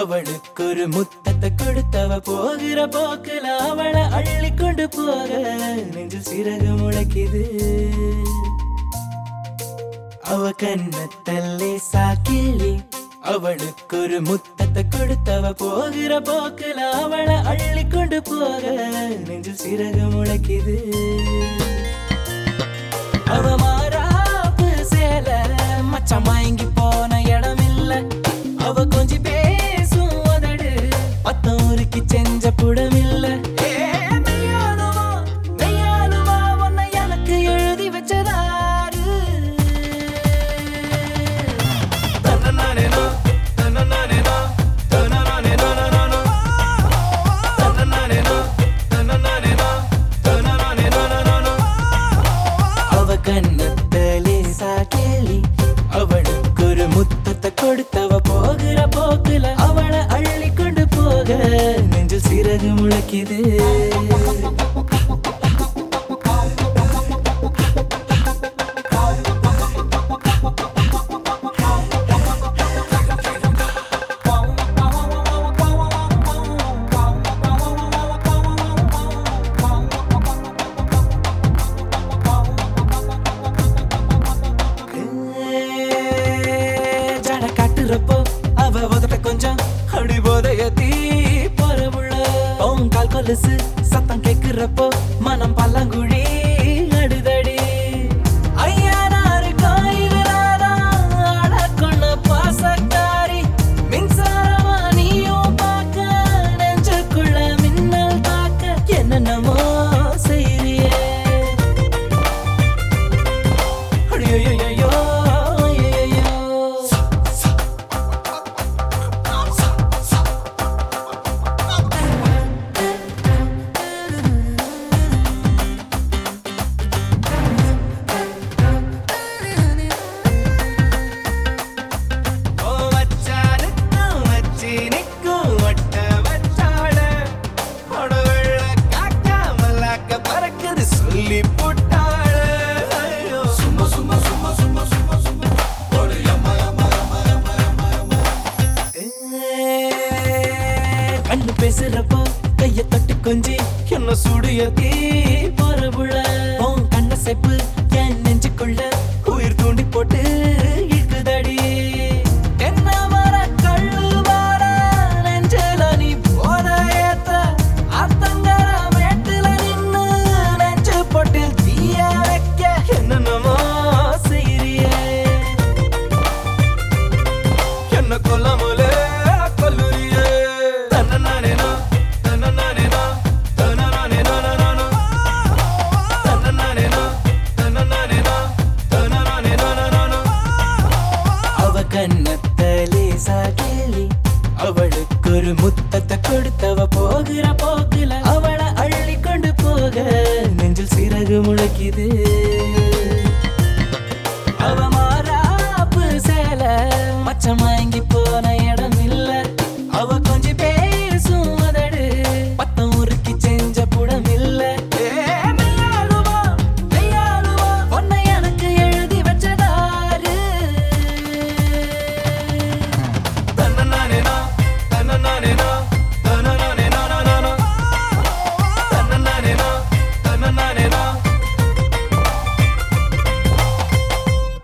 அவளுக்கு ஒரு முத்தத்தை கொடுத்தவ போகிற போக்குல அவளை அள்ளி கொண்டு போக நெஞ்சில் சிறகு முளைக்குது அவ கண்ணத்தல்லே சாக்கிள்ளி அவளுக்கு ஒரு முத்தத்தை கொடுத்தவ போகிற போக்குல அவளை அள்ளி கொண்டு போக நெஞ்சில் சிறகு முளைக்குது அவ மாறாப்பு சேல மச்சம் மயங்கி போன இடம் இல்ல அவ கொஞ்சி பேசும் உதடு பத்தம் உருக்கி செஞ்ச புடம் இல்ல ஏ, மெய்யாலுமா, மெய்யாலுமா உன்னை எனக்கு எழுதி வச்சதாரு தன்னநானேனோ, தன்னநானேனோ, தன்னநானேனோ, நானானோ. தன்னநானேனோ, தன்னநானேனோ, தன்னநானேனோ, நானானோ. அவ கண்ணத்தலே சாக்கேளி அவளுக்கு ஒரு முத்தத்தை கொடுத்தவ போகிற போக்குல அவளை அள்ளி கொண்டு போக நெஞ்சில் சிறகு முளைக்குது ஜட காட்டுறப்போ அவ உதட்ட கொஞ்சம் அடி போதைய தீ போறவுள்ள கால் கொலுசு சத்தம் கேக்குறப்போ மனம் பல்லாங்குழி அடுதடி ஐயனாரு கோயிலாதான் அடக்கொண்ட பாசக்காரி மின்சாரமா நீயும் பார்க்க நெஞ்சுக்குள்ள மின்னல் தாக்க என்னென்னமோ செய்றியே அடியோயோயோ, ஐயையோ. ஓ மச்சானுக்கும் மச்சினிக்கும் ஒட்ட வச்சாளே. அட வெள்ள காக்கா மல்லாக்க பறக்குது சொல்லி போட்டாளே. ஐயோ. சும்மா சும்மா சும்மா சும்மா சும்மா சும்மா போடு எம்மா எம்மா எம்மா எம்மா எம்மா எம்மா. ஏ, கண்ணு பேசுறப்போ கைய தொட்டு கொஞ்சி என்ன சுடிய தீ போறவுள்ள உன் கண்ண செப்பு என் நெஞ்சுக்குள்ள உயிர் தூண்டி போட்டு இழுக்குதடி என்ன மர கள்ளு வர நெஞ்சல நீ போத ஏத்த அத்தங்கர மேட்டுல நின்னு நெஞ்சு போட்டு தீய வைக்க என்னென்னமோ செய்றியே என்ன கொல்லாமலே கொல்லுறியே தன்னநானேனோ தன்னநானேனோ தன்னநானேனோ நானானோ தன்னநானேனோ தன்னநானேனோ தன்னநானேனோ நானானோ அவ கண்ணத்தலே சாகேலி அவளுக்கு ஒரு முத்தத்தை கொடுத்தவ போகிற போக்குல அவளை அள்ளி கொண்டு போக நெஞ்சில் சிறகு முளைக்குது அவ மாறாப்பு சேல மச்சம் வாங்கி போன இடம்